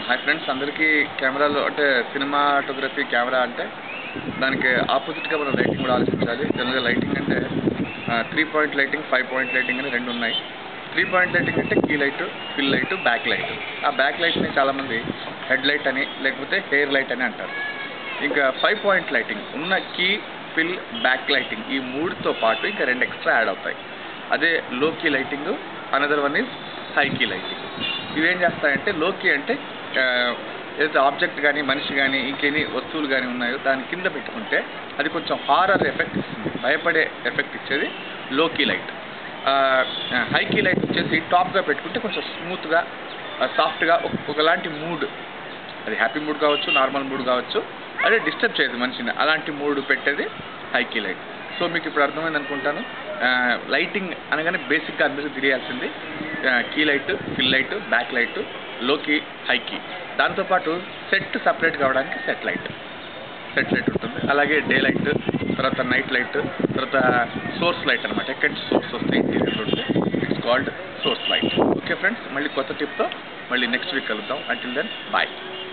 hi friends అందరికీ కెమెరాలో అంటే సినిమాటోగ్రఫీ కెమెరా అంటే దానికి ఆపోజిట్గా మనం లైటింగ్ కూడా ఆలోచించాలి జనరల్గా లైటింగ్ అంటే three point lighting five point lighting అని రెండు ఉన్నాయి త్రీ పాయింట్ లైటింగ్ అంటే key light fill light back light ఆ బ్యాక్ లైట్ని చాలామంది హెడ్ లైట్ అని లేకపోతే హెయిర్ లైట్ అని అంటారు ఇంకా ఫైవ్ పాయింట్ లైటింగ్ ఉన్న కీ ఫిల్ బ్యాక్ లైటింగ్ ఈ మూడుతో పాటు ఇంకా రెండు ఎక్స్ట్రా యాడ్ అవుతాయి అదే low key lighting another one is high key lighting ఇవేం చేస్తాయంటే లో కీ అంటే ఆ, ఏదైతే ఆబ్జెక్ట్ కానీ మనిషి కానీ ఇంకెన్ని వస్తువులు కానీ ఉన్నాయో దాని కింద పెట్టుకుంటే అది కొంచెం హారర్ ఎఫెక్ట్ ఇస్తుంది భయపడే ఎఫెక్ట్ ఇచ్చేది low key light high key light వచ్చేసి టాప్గా పెట్టుకుంటే కొంచెం స్మూత్గా సాఫ్ట్గా ఒకలాంటి మూడ్ అది హ్యాపీ మూడ్ కావచ్చు నార్మల్ మూడ్ కావచ్చు అదే డిస్టర్బ్ చేయదు మనిషిని అలాంటి మూడ్ పెట్టేది హై కీ లైట్ సో మీకు ఇప్పుడు అర్థమైంది అనుకుంటాను లైటింగ్ అనగానే బేసిక్గా అందరికీ తెలియాల్సింది key light fill light back light లోకి హై కీ దాంతోపాటు సెట్ సపరేట్ కావడానికి సెట్ లైట్ సెట్ లైట్ ఉంటుంది అలాగే డే లైట్ తర్వాత నైట్ లైట్ తర్వాత సోర్స్ లైట్ అనమాట ఎక్కడి నుంచి సోర్స్ వస్తే ఇంటీరియర్ ఉంటే it's called source light okay friends మళ్ళీ కొత్త టిప్తో మళ్ళీ నెక్స్ట్ వీక్ కలుద్దాం అంటిల్ దెన్ బాయ్